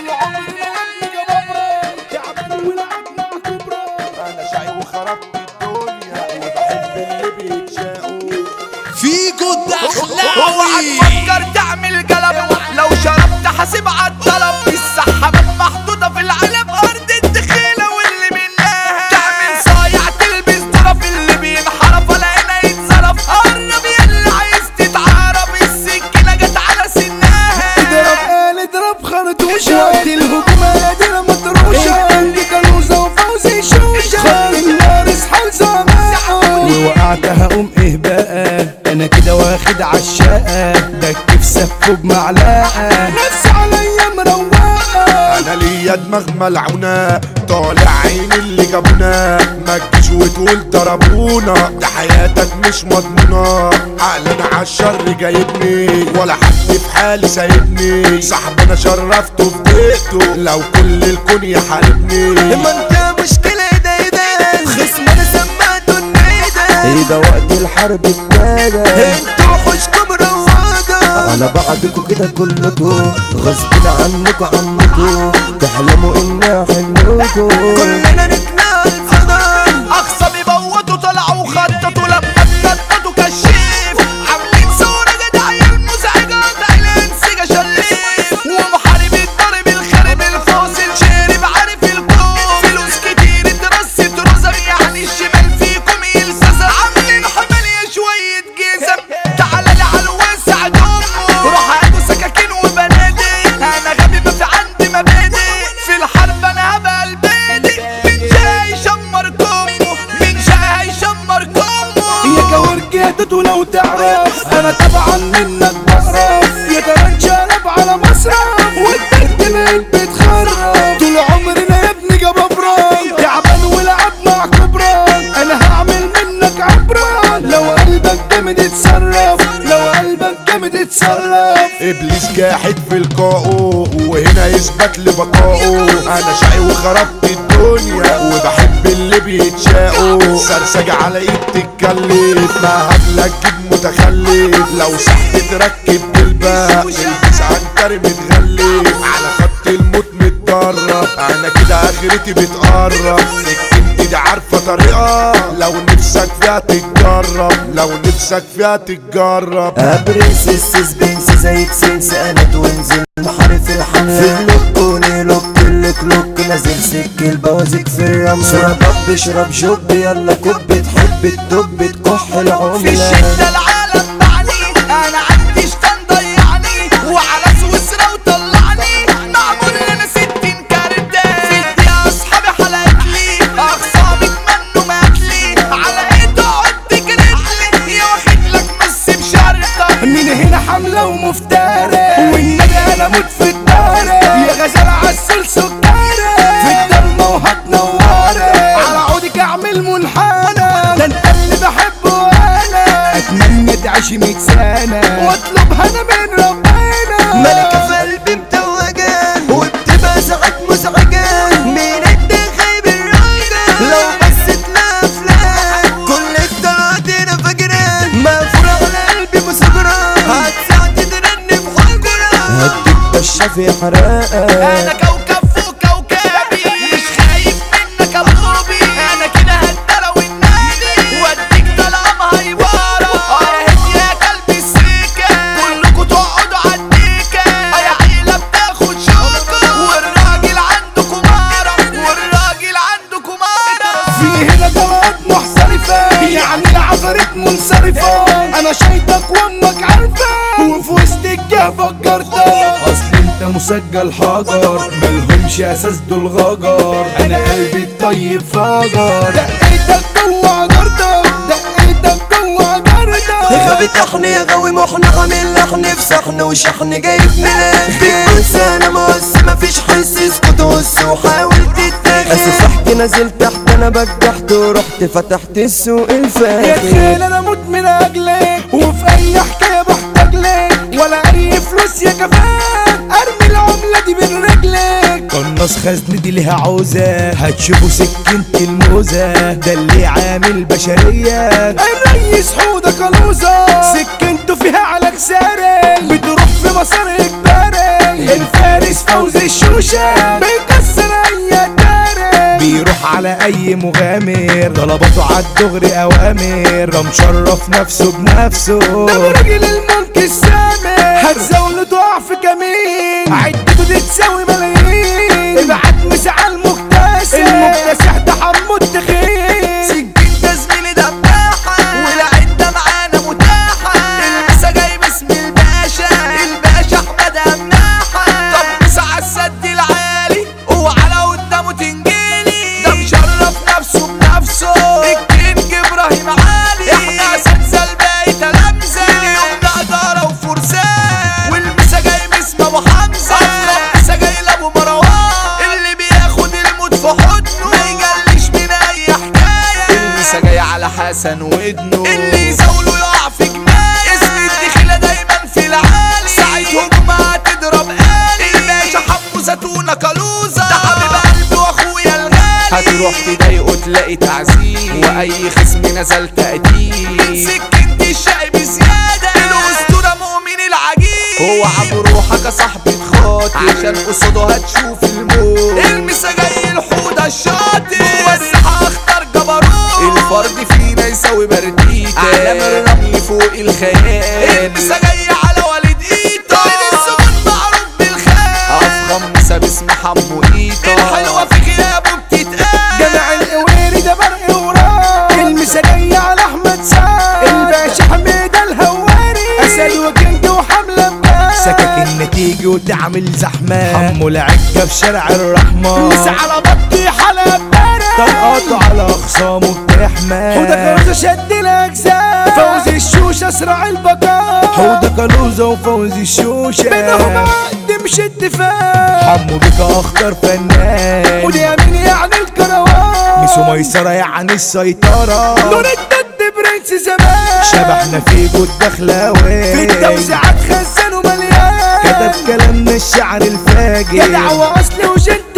طول عمري لعبنا جبابرة تعبان ولعبنا كبرى انا شقي وخربت الدنيا وبحب اللي بيتشاقوا فيجو اوعى الدخلاوي تفكر تعمل قلب لو شربت حاسب عالطلب السحابات محطوطة في العلب أرض الدخيلة واللي منها تعمل صايع تلبس طرف اللي بينحرف ولا هنا يتصرف قرب يلا عايز تتعرف السكينة جت على سنها اضرب قال اضرب خرطوشة وقت الهجوم قادرة مطروشة عندي كنوزة وفوزي شوشة خلي النار اصحى لزمانه ووقعت هقوم ايه بقى انا كده واخد عشاقة بكتف سفه بمعلقة نفسي عليا مروقة انا ليا دماغ ملعونة طالع عين اللي جابونا ما تجيش وتقول ضربونا ده حياتك مش مضمونة عقلنا عالشر جايبني ولا حد في حالي سايبني صاحبنا شرفته في بيته لو كل الكون يحاربني ما انت مشكلة ده ده خصم انا سمعته النيدة ايه ده وقت الحرب ابتدى انتوا حوشكم رواجة على بعضكوا كده كلكوا غصب عنكوا عنكوا تحلموا اني احلكوا كلنا نتنقل فضل اخصم يبوتوا طلعوا خططوا لما تنططوا كشيف عاملين صورة جدعية المزعجة قطع الانسجة شليف ومحارب الضرب الخارب الفاصل شارب عارف الكون فلوس كتير اترست رزم يعني الشمال فيكم يلسسة عاملين حمالية شوية جزم تعالى لي على الواسع دمه روح هاتوا سكاكين وبنادق انا غبي ما في عندي مبادئ في الحرب انا هبقى البادئ من جاي يشمر كمه من جاي يشمر كمه يا كورك يا توتو لو تعرف انا طبعا منك بقرف يا ترى انشرب على مصرف والدرد من بتخرب طول عمرنا يا ابني جبابرة تعبان ولعب مع كبرى انا هعمل منك عبرة لو قلبك جامد اتصرف لو قلبك جامد اتصرف ابليس جاحد في لقائه وهنا يثبت لبقائه انا شقي وخربت الدنيا وبحب اللي بيتشاقوا سرسجة على ايد تتكلف ما هبلك جيب متخلف لو سحت تركب بالباء البس عنتر متغلف على خط الموت متدرب انا كده اخرتي بتقرب سكنتي دي عارفة طريقة لو نفسك فيها تتجرب لو نفسك فيها تتجرب ابريس السسبنس زي تسنس انا توينزل محارف الحملة في اللوك كوني لوك لك لوك نازل سك البوازيك في الرملة صورة باب اشرب جوب يلا كوب تحب تدب تكح في العملة الشدة العالم معني انا عندي شتان ضيعني وعلى سويسرا وطلعني معمول لنا ستين كارتة ستي اصحابي حلقت لي اخصامي اتمنوا ماتلي على ايه تقعد تجرحلي يا واخد لك نص بشرطة من هنا حملة ومفترة والنبي انا موت في الدارة يا غزالة عالسل سكارة في الضلمة وهتنورة على عودك اعمل منحنى ده انت اللي بحبه انا اتمنى تعيش مية سنة واطلبها انا من ربنا ملكة في قلبي متوجة وبتبقى ساعات مزعجة مين انت خايب الراجل لو بصيت لها افلام كل الطلعات هنا فاكرة مقفولة على قلبي مسجرة هتساعد ترن في حجرة هديك بشة في حرقة انا كوكب فوق كوكبي مش خايف منك ابوبي انا كده هدرة والنادي واديك طلعة هيبارة اه يا قلبي السكة كلكوا تقعدوا عالديكة اه يا عيلة بتاخد شوكة والراجل عنده كمارة والراجل عنده كمارة في هنا طلعات محترفة يعني العفاريت منصرفة أنا شايفك وأمك عارفة وفي وسط الجه فكرتك أصل أنت مسجل حجر ملهمش أساس دول غجر أنا قلبي الطيب فجر دقيتك جوه جردك دقيتك جوه جردك غابت احنا يا غاوي محنا عامل لحن في صحن وشحن جايب من الاخر بس انا مقص مفيش حس اسكت وص وحاول تتاخد اسف احكي نزل تحت انا بجحت ورحت فتحت السوق يا الفاخر تخيل أنا أموت من أجلك وفي أي حكاية بحتاج لك ولا أي فلوس يا كمان أرمي العملة دي بين رجلك قناص خزن دي ليها عوزة هتشوفوا سكينة الموزة ده اللي عامل بشرية الريس حودة كالوزة سكنته فيها على كساري بتروح في مسار إجباري الفارس فارس فوزي الشوشة بيكسر اي داري بيروح على اي مغامر طلباته عالدغري اوامر ده مشرف نفسه بنفسه ده راجل الملك السامر هتزاوله تقع في كمين عدته دي تساوي ملايين ابعت مسعى المكتسح المكتسح ده حمو التخين سكين ده زميلي دباحة والعدة معانا متاحة المسا جاي باسم الباشا الباشا احمد امناحة طب مسا السد العالي وعلى قدامه تنجيلي ده مشرف نفسه بنفسه الكينج ابراهيم علي احنا اساتذة الباقي تلامذة اليوم نقدرة وفرسان والمسا جاي باسم ابو حمزة المسا جاي لابو مروان اللي بياخد الموت في حضنه ما يجلش من اي حكاية المسا جاي على حسن ودنه اللي يزاوله يقع في جماية اسم الدخيلة دايما في العالي ساعة هجمة تضرب آلي الباشا حمو زتونة كالوزة ده حبيب قلبي واخويا الغالي هتروح تضايقه تلاقي تعذيب واي خصم نزل تقديم سكنت الشقي بزيادة الاسطورة مؤمن العجيب هو عبو روحك يا صاحبي تخاطر عشان قصاده هتشوف الموت المسا جاي الحوضة الشاطر هو الساحة اختار جبروت الفرد فينا يساوي برديتة اعلام الرمل فوق الخيال المسا جاي على والد ايتو من الزمن معروف بالخير افخم مسا باسم حمو ايتو الحلوة في غيابه بتتقال جمع القويري ده برق وراه المسا جاي على احمد سعد الباشا حميد الهواري اسد وكينج وحمله بقى سكك النتيجة وتعمل زحمة حمو العكة في شارع الرحمة مسا على بطي حلب بارد طلقاته على اخصامه بتحمى وده كلوزة شد الاجزاء فوزي الشوش اسرع البقاء وده كلوزة وفوزي الشوشة بينهم عقد مش اتفاق حمو بك اخطر فنان ودي يمين يعني الكروان ميسو ميسرة يعني السيطرة نور الدد برنس زمان شبحنا في جود دخلاوي في التوزيعات خزان ومليان كتب كلامنا الشعر الفاجر جدع واصل وجد